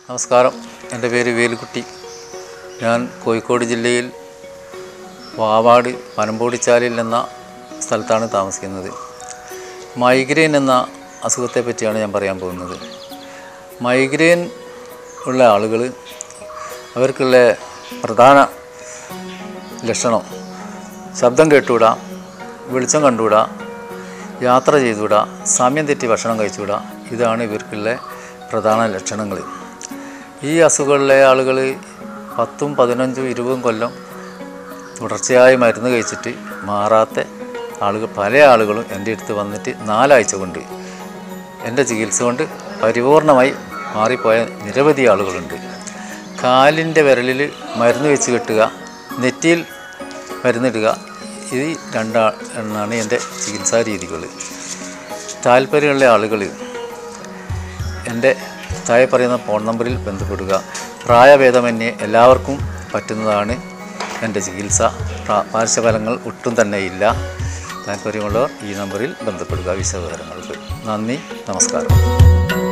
നമസ്കാരം എൻ്റെ പേര് വേലുക്കുട്ടി ഞാൻ കോഴിക്കോട് ജില്ലയിൽ വാവാട് പനമ്പോടിച്ചാലിൽ എന്ന സ്ഥലത്താണ് താമസിക്കുന്നത് മൈഗ്രെയിൻ എന്ന അസുഖത്തെ പറ്റിയാണ് ഞാൻ പറയാൻ പോകുന്നത് മൈഗ്രെയിൻ ഉള്ള ആളുകൾ അവർക്കുള്ള പ്രധാന ലക്ഷണം ശബ്ദം കേട്ടുകൂടാ വെളിച്ചം കണ്ടുകൂടാ യാത്ര ചെയ്തുകൂടാ സമയം തെറ്റി ഭക്ഷണം കഴിച്ചുകൂടാ ഇതാണ് ഇവർക്കുള്ള പ്രധാന ലക്ഷണങ്ങൾ ഈ അസുഖമുള്ള ആളുകൾ പത്തും പതിനഞ്ചും ഇരുപതും കൊല്ലം തുടർച്ചയായി മരുന്ന് കഴിച്ചിട്ട് മാറാത്ത ആളുകൾ പല ആളുകളും എൻ്റെ അടുത്ത് വന്നിട്ട് നാലാഴ്ച കൊണ്ട് എൻ്റെ ചികിത്സ കൊണ്ട് പരിപൂർണമായി മാറിപ്പോയ നിരവധി ആളുകളുണ്ട് കാലിൻ്റെ വിരലിൽ മരുന്ന് വെച്ച് കെട്ടുക നെറ്റിയിൽ മരുന്നിടുക ഇത് രണ്ടാ എണ്ണാണ് എൻ്റെ ചികിത്സാ രീതികൾ താല്പര്യമുള്ള ആളുകൾ എൻ്റെ താഴെ പറയുന്ന ഫോൺ നമ്പറിൽ ബന്ധപ്പെടുക പ്രായഭേദമന്യേ എല്ലാവർക്കും പറ്റുന്നതാണ് എൻ്റെ ചികിത്സ പ്രാ- പാർശ്വഫലങ്ങൾ ഒട്ടും തന്നെ ഇല്ല താല്പര്യമുള്ളവർ ഈ നമ്പറിൽ ബന്ധപ്പെടുക വിശദവിവരങ്ങൾക്ക് നന്ദി നമസ്കാരം